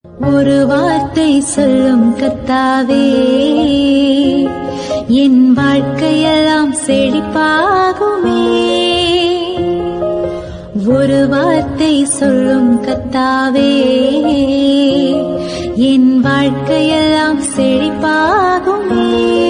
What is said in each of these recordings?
ஒரு வார்த்தை சொல்லும் கத்தாவே என் வாழ்க்கையெல்லாம் செழிப்பாகுமே ஒரு வார்த்தை சொல்லும் கத்தாவே என் வாழ்க்கையெல்லாம் செழிப்பாகுமே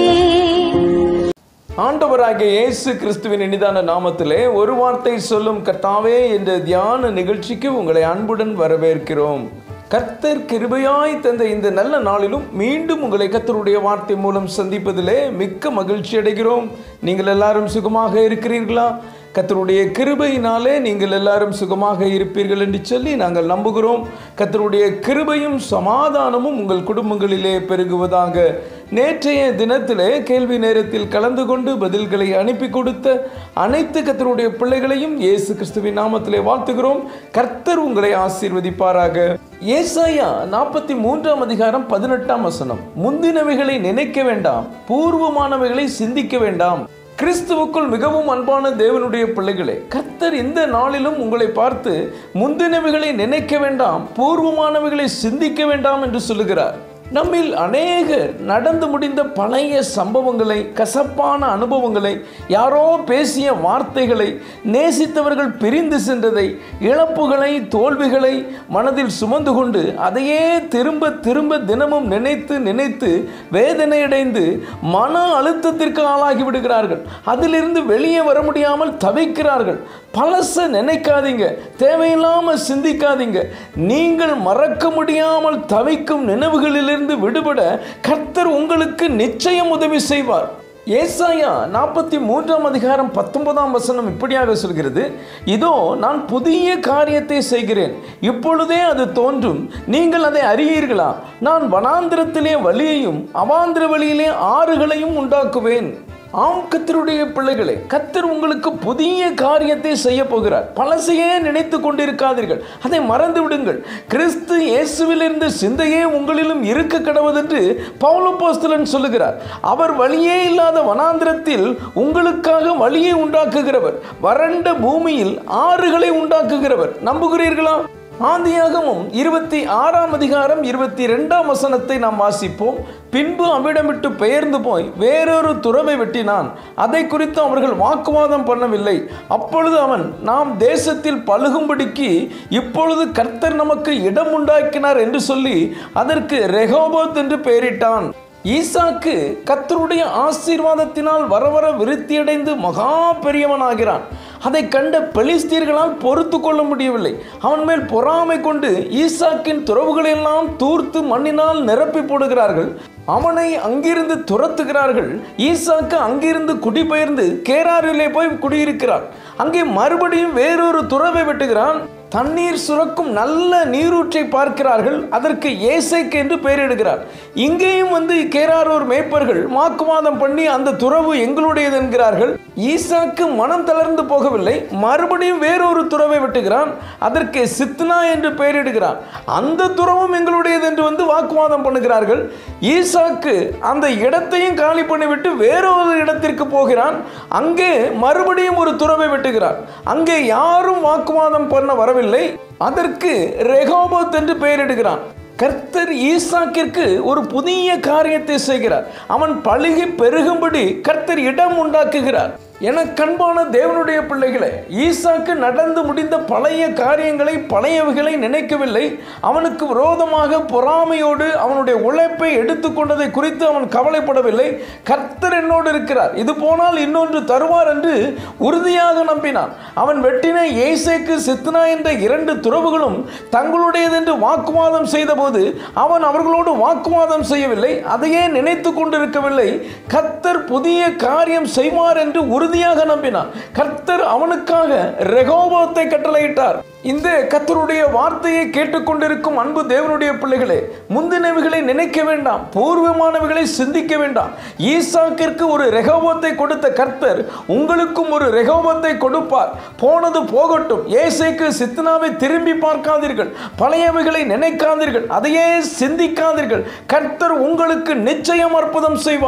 ஆண்டவராகிய இயேசு கிறிஸ்துவின் இனிதான நாமத்திலே ஒரு வார்த்தை சொல்லும் கர்த்தாவே என்ற தியான நிகழ்ச்சிக்கு உங்களை அன்புடன் வரவேற்கிறோம் கர்த்தர் கிருபையாய் தந்த இந்த நல்ல நாளிலும் மீண்டும் உங்களை கர்த்தருடைய வார்த்தை மூலம் சந்திப்பதிலே மிக்க மகிழ்ச்சி அடைகிறோம் நீங்கள் எல்லாரும் சுகமாக இருக்கிறீர்களா கர்த்தருடைய கிருபையினாலே நீங்கள் எல்லாரும் சுகமாக இருப்பீர்கள் என்று சொல்லி நாங்கள் நம்புகிறோம் கர்த்தருடைய கிருபையும் சமாதானமும் உங்கள் குடும்பங்களிலே பெருகுவதாக நேற்றைய தினத்திலே கேள்வி நேரத்தில் கலந்து கொண்டு பதில்களை அனுப்பி கொடுத்த அனைத்து கர்த்தருடைய பிள்ளைகளையும் இயேசு கிறிஸ்துவின் நாமத்திலே வாழ்த்துகிறோம் கர்த்தர் உங்களை ஆசீர்வதிப்பாராக ஏசாயா நாற்பத்தி மூன்றாம் அதிகாரம் பதினெட்டாம் வசனம் முந்தினவைகளை நினைக்க வேண்டாம் பூர்வமானவைகளை சிந்திக்க வேண்டாம் கிறிஸ்துவுக்குள் மிகவும் அன்பான தேவனுடைய பிள்ளைகளே கர்த்தர் இந்த நாளிலும் உங்களை பார்த்து முந்தினவைகளை நினைக்க வேண்டாம் பூர்வமானவைகளை சிந்திக்க வேண்டாம் என்று சொல்லுகிறார் நம்மில் அநேகர் நடந்து முடிந்த பழைய சம்பவங்களை கசப்பான அனுபவங்களை யாரோ பேசிய வார்த்தைகளை நேசித்தவர்கள் பிரிந்து சென்றதை இழப்புகளை தோல்விகளை மனதில் சுமந்து கொண்டு அதையே திரும்ப திரும்ப தினமும் நினைத்து நினைத்து வேதனையடைந்து மன அழுத்தத்திற்கு ஆளாகி விடுகிறார்கள் அதிலிருந்து வெளியே வர முடியாமல் தவிக்கிறார்கள் பழச நினைக்காதீங்க தேவையில்லாமல் சிந்திக்காதீங்க நீங்கள் மறக்க முடியாமல் தவிக்கும் நினைவுகளிலிருந்து விடுபட கர்த்தர் உங்களுக்கு நிச்சயம் உதவி செய்வார் ஏசாயா நாற்பத்தி மூன்றாம் அதிகாரம் பத்தொன்பதாம் வசனம் இப்படியாக சொல்கிறது இதோ நான் புதிய காரியத்தை செய்கிறேன் இப்பொழுதே அது தோன்றும் நீங்கள் அதை அறியீர்களா நான் வனாந்திரத்திலே வழியையும் அவாந்திர வழியிலே ஆறுகளையும் உண்டாக்குவேன் ஆம் கத்தருடைய பிள்ளைகளே கத்தர் உங்களுக்கு புதிய காரியத்தை செய்ய போகிறார் பழசையே நினைத்து கொண்டிருக்காதீர்கள் அதை மறந்து விடுங்கள் கிறிஸ்து இயேசுவில் இருந்த சிந்தையே உங்களிலும் இருக்க கடவுதென்று பவுலப்போஸ்தலன் சொல்லுகிறார் அவர் வழியே இல்லாத வனாந்திரத்தில் உங்களுக்காக வழியை உண்டாக்குகிறவர் வறண்ட பூமியில் ஆறுகளை உண்டாக்குகிறவர் நம்புகிறீர்களா ஆதியாகமும் இருபத்தி ஆறாம் அதிகாரம் இருபத்தி ரெண்டாம் வசனத்தை நாம் வாசிப்போம் பின்பு அவ்விடம் விட்டு பெயர்ந்து போய் வேறொரு துறவை வெட்டினான் அதை குறித்து அவர்கள் வாக்குவாதம் பண்ணவில்லை அப்பொழுது அவன் நாம் தேசத்தில் பழுகும்படிக்கு இப்பொழுது கர்த்தர் நமக்கு இடம் உண்டாக்கினார் என்று சொல்லி அதற்கு ரெகோபோத் என்று பெயரிட்டான் ஈசாக்கு கத்தருடைய ஆசீர்வாதத்தினால் வர வர விருத்தியடைந்து மகா பெரியவனாகிறான் அதை கண்ட பெலிஸ்தீர்களால் பொறுத்து கொள்ள முடியவில்லை அவன் மேல் பொறாமை கொண்டு ஈசாக்கின் துறவுகளெல்லாம் தூர்த்து மண்ணினால் நிரப்பி போடுகிறார்கள் அவனை அங்கிருந்து துரத்துகிறார்கள் ஈசாக்கு அங்கிருந்து குடிபெயர்ந்து கேராரிலே போய் குடியிருக்கிறான் அங்கே மறுபடியும் வேறொரு துறவை வெட்டுகிறான் தண்ணீர் சுரக்கும் நல்ல நீரூற்றை பார்க்கிறார்கள் அதற்கு ஏசைக்கு என்று பெயரிடுகிறார் இங்கேயும் வந்து கேராரூர் மேய்ப்பர்கள் வாக்குவாதம் பண்ணி அந்த துறவு எங்களுடையது என்கிறார்கள் ஈசாக்கு மனம் தளர்ந்து போகவில்லை மறுபடியும் வேறொரு துறவை வெட்டுகிறான் அதற்கு சித்னா என்று பெயரிடுகிறான் அந்த துறவும் எங்களுடையது என்று வந்து வாக்குவாதம் பண்ணுகிறார்கள் ஈசாக்கு அந்த இடத்தையும் காலி பண்ணிவிட்டு வேறொரு இடத்திற்கு போகிறான் அங்கே மறுபடியும் ஒரு துறவை வெட்டுகிறான் அங்கே யாரும் வாக்குவாதம் பண்ண வரவில்லை அதற்கு ரெகோபோத் என்று பெயரிடுகிறான் கர்த்தர் ஈசாக்கிற்கு ஒரு புதிய காரியத்தை செய்கிறார் அவன் பழுகி பெருகும்படி கர்த்தர் இடம் உண்டாக்குகிறார் என கண்பான தேவனுடைய பிள்ளைகளே ஈசாக்கு நடந்து முடிந்த பழைய காரியங்களை பழையவைகளை நினைக்கவில்லை அவனுக்கு விரோதமாக பொறாமையோடு அவனுடைய உழைப்பை எடுத்துக்கொண்டதை குறித்து அவன் கவலைப்படவில்லை கர்த்தர் என்னோடு இருக்கிறார் இது போனால் இன்னொன்று தருவார் என்று உறுதியாக நம்பினான் அவன் வெட்டின ஏசேக்கு சித்னா என்ற இரண்டு துறவுகளும் தங்களுடையது என்று வாக்குவாதம் செய்தபோது அவன் அவர்களோடு வாக்குவாதம் செய்யவில்லை அதையே நினைத்து கொண்டிருக்கவில்லை கர்த்தர் புதிய காரியம் செய்வார் என்று உறுதியாக நம்பினான் கர்த்தர் அவனுக்காக ரெகோபோத்தை கட்டளையிட்டார் இந்த கர்த்தருடைய வார்த்தையை கேட்டுக்கொண்டிருக்கும் அன்பு தேவனுடைய பிள்ளைகளே முந்தினவைகளை நினைக்க வேண்டாம் பூர்வமானவைகளை சிந்திக்க வேண்டாம் ஈசாக்கிற்கு ஒரு ரெகோபத்தை கொடுத்த கர்த்தர் உங்களுக்கும் ஒரு ரெகோபத்தை கொடுப்பார் போனது போகட்டும் ஏசைக்கு சித்தனாவை திரும்பி பார்க்காதீர்கள் பழையவைகளை நினைக்காதீர்கள் அதையே சிந்திக்காதீர்கள் கர்த்தர் உங்களுக்கு நிச்சயம் அற்புதம் செய்வார்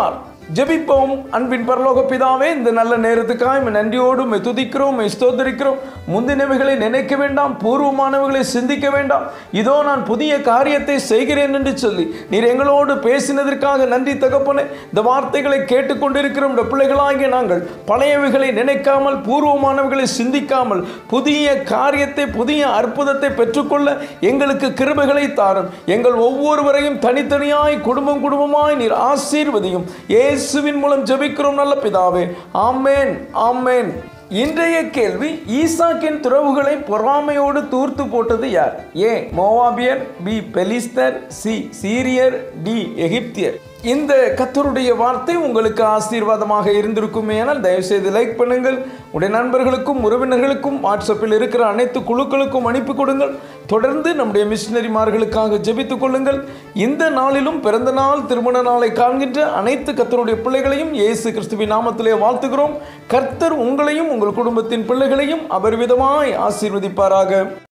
ஜெபிப்போம் அன்பின் பரலோக பிதாவே இந்த நல்ல நேரத்துக்காக உம்மை நன்றியோடு உம்மை துதிக்கிறோம் உம்மை ஸ்தோத்தரிக்கிறோம் முந்தினவைகளை நினைக்க வேண்டாம் பூர்வமானவைகளை சிந்திக்க வேண்டாம் இதோ நான் புதிய காரியத்தை செய்கிறேன் என்று சொல்லி நீர் எங்களோடு பேசினதற்காக நன்றி தகப்பனே இந்த வார்த்தைகளை கேட்டுக்கொண்டிருக்கிற இந்த பிள்ளைகளாகிய நாங்கள் பழையவைகளை நினைக்காமல் பூர்வமானவைகளை சிந்திக்காமல் புதிய காரியத்தை புதிய அற்புதத்தை பெற்றுக்கொள்ள எங்களுக்கு கிருபைகளை தாரும் எங்கள் ஒவ்வொருவரையும் தனித்தனியாய் குடும்பம் குடும்பமாய் நீர் ஆசீர்வதியும் இயேசுவின் மூலம் ஜெபிக்கிறோம் நல்ல பிதாவே ஆமேன் ஆமேன் இன்றைய கேள்வி ஈசாக்கின் துறவுகளை பொறாமையோடு தூர்த்து போட்டது யார் ஏ மோவாபியர் பி பெலிஸ்தர் சி சீரியர் டி எகிப்தியர் இந்த கத்தருடைய வார்த்தை உங்களுக்கு ஆசீர்வாதமாக இருந்திருக்குமே ஆனால் தயவுசெய்து லைக் பண்ணுங்கள் உடைய நண்பர்களுக்கும் உறவினர்களுக்கும் வாட்ஸ்அப்பில் இருக்கிற அனைத்து குழுக்களுக்கும் அனுப்பி கொடுங்கள் தொடர்ந்து நம்முடைய மிஷினரிமார்களுக்காக ஜெபித்துக் கொள்ளுங்கள் இந்த நாளிலும் பிறந்த நாள் திருமண நாளை காண்கின்ற அனைத்து கத்தருடைய பிள்ளைகளையும் இயேசு கிறிஸ்துவின் நாமத்திலே வாழ்த்துகிறோம் கர்த்தர் உங்களையும் உங்கள் குடும்பத்தின் பிள்ளைகளையும் அபரிவிதமாய் ஆசீர்வதிப்பாராக